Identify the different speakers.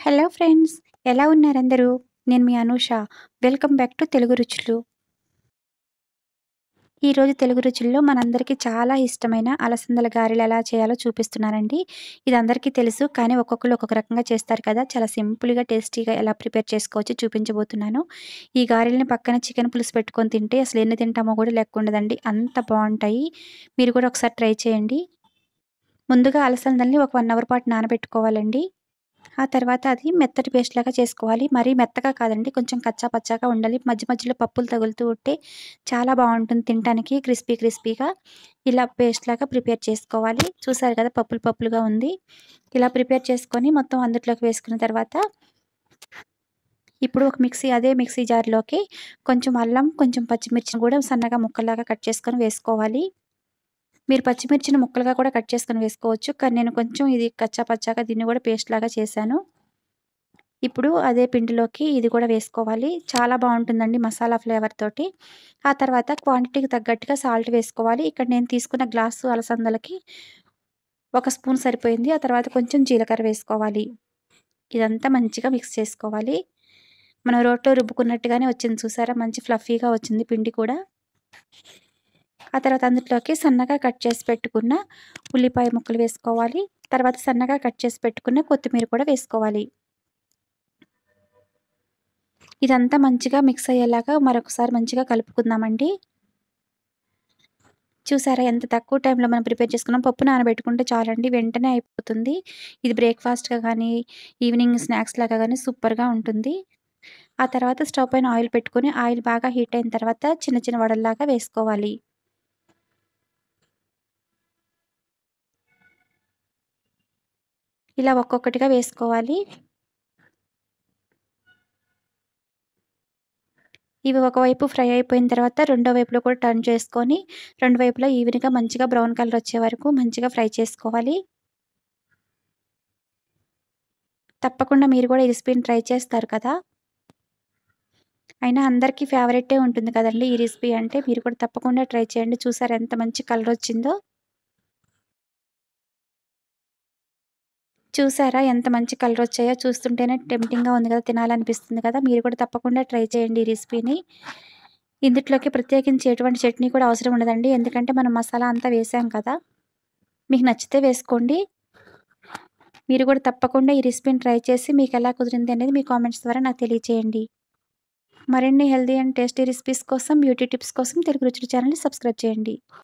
Speaker 1: hello friends ఎలా ఉన్నారు అందరూ నేను మీ Anusha welcome back to Telugu Ruchulu ఈరోజు తెలుగు రుచుల్లో మనందరికీ చాలా ఇష్టమైన అలసందల గారెలు ఎలా చేయాలో చూపిస్తున్నానండి ఇది అందరికీ తెలుసు కానీ ఒక్కొక్కరు ఒక్కొక్క రకంగా చేస్తారు కదా చాలా సింపుల్గా టేస్టీగా ఎలా ప్రిపేర్ చేసుకోవచ్చో చూపించబోతున్నాను ఈ గారెల్ని పక్కన చికెన్ పులుసు పెట్టుకొని తింటే అసలు ఎన్ని తింటామో కూడా లెక్క ఉండదండి అంత బాగుంటాయి మీరు కూడా ఒకసారి ట్రై చేయండి ముందుగా అలసందల్ని ఒక వన్ అవర్ పాటు నానబెట్టుకోవాలండి ఆ తర్వాత అది మెత్తటి పేస్ట్ లాగా చేసుకోవాలి మరీ మెత్తగా కాదండి కొంచెం కచ్చా పచ్చాగా ఉండాలి మధ్య మధ్యలో పప్పులు తగులుతూ ఉంటే చాలా బాగుంటుంది తినడానికి క్రిస్పీ క్రిస్పీగా ఇలా పేస్ట్ లాగా ప్రిపేర్ చేసుకోవాలి చూసారు కదా పప్పులు పప్పులుగా ఉంది ఇలా ప్రిపేర్ చేసుకొని మొత్తం అందులోకి వేసుకున్న తర్వాత ఇప్పుడు ఒక మిక్సీ అదే మిక్సీ జార్లోకి కొంచెం అల్లం కొంచెం పచ్చిమిర్చిని కూడా సన్నగా ముక్కలాగా కట్ చేసుకొని వేసుకోవాలి మీరు పచ్చిమిర్చిని ముక్కలుగా కూడా కట్ చేసుకొని వేసుకోవచ్చు కానీ నేను కొంచెం ఇది కచ్చా పచ్చాగా దీన్ని కూడా పేస్ట్ లాగా చేశాను ఇప్పుడు అదే పిండిలోకి ఇది కూడా వేసుకోవాలి చాలా బాగుంటుందండి మసాలా ఫ్లేవర్ తోటి ఆ తర్వాత క్వాంటిటీకి తగ్గట్టుగా సాల్ట్ వేసుకోవాలి ఇక్కడ నేను తీసుకున్న గ్లాసు అలసందలకి ఒక స్పూన్ సరిపోయింది ఆ తర్వాత కొంచెం జీలకర్ర వేసుకోవాలి ఇదంతా మంచిగా మిక్స్ చేసుకోవాలి మనం రోట్లో రుబ్బుకున్నట్టుగానే వచ్చింది చూసారా మంచి ఫ్లఫీగా వచ్చింది పిండి కూడా ఆ తర్వాత అందులోకి సన్నగా కట్ చేసి పెట్టుకున్న ఉల్లిపాయ ముక్కలు వేసుకోవాలి తర్వాత సన్నగా కట్ చేసి పెట్టుకున్న కొత్తిమీర కూడా వేసుకోవాలి ఇదంతా మంచిగా మిక్స్ అయ్యేలాగా మరొకసారి మంచిగా కలుపుకుందామండి చూసారా ఎంత తక్కువ టైంలో మనం ప్రిపేర్ చేసుకున్నాం పప్పు నానబెట్టుకుంటే చాలండి వెంటనే అయిపోతుంది ఇది బ్రేక్ఫాస్ట్గా కానీ ఈవినింగ్ స్నాక్స్ లాగా కానీ సూపర్గా ఉంటుంది ఆ తర్వాత స్టవ్ పైన ఆయిల్ పెట్టుకొని ఆయిల్ బాగా హీట్ అయిన తర్వాత చిన్న చిన్న వడల్లాగా వేసుకోవాలి ఇలా ఒక్కొక్కటిగా వేసుకోవాలి ఇవి ఒకవైపు ఫ్రై అయిపోయిన తర్వాత రెండో వైపులో కూడా టర్న్ చేసుకొని రెండు వైపులా ఈవెన్గా మంచిగా బ్రౌన్ కలర్ వచ్చే వరకు మంచిగా ఫ్రై చేసుకోవాలి తప్పకుండా మీరు కూడా ఈ రెసిపీని ట్రై చేస్తారు కదా అయినా అందరికీ ఫేవరెటే ఉంటుంది కదండి ఈ రెసిపీ అంటే మీరు కూడా తప్పకుండా ట్రై చేయండి చూసారు ఎంత మంచి కలర్ వచ్చిందో చూసారా ఎంత మంచి కలర్ వచ్చాయో చూస్తుంటేనే టెంప్టింగ్గా ఉంది కదా తినాలనిపిస్తుంది కదా మీరు కూడా తప్పకుండా ట్రై చేయండి ఈ రెసిపీని ఇందులోకి ప్రత్యేకించి ఎటువంటి చట్నీ కూడా అవసరం ఉండదండి ఎందుకంటే మనం మసాలా అంతా వేసాం కదా మీకు నచ్చితే వేసుకోండి మీరు కూడా తప్పకుండా ఈ రెసిపీని ట్రై చేసి మీకు ఎలా కుదిరింది అనేది మీ కామెంట్స్ ద్వారా నాకు తెలియచేయండి మరిన్ని హెల్దీ అండ్ టేస్టీ రెసిపీస్ కోసం బ్యూటీ టిప్స్ కోసం తెలుగు రుచులు ఛానల్ని సబ్స్క్రైబ్ చేయండి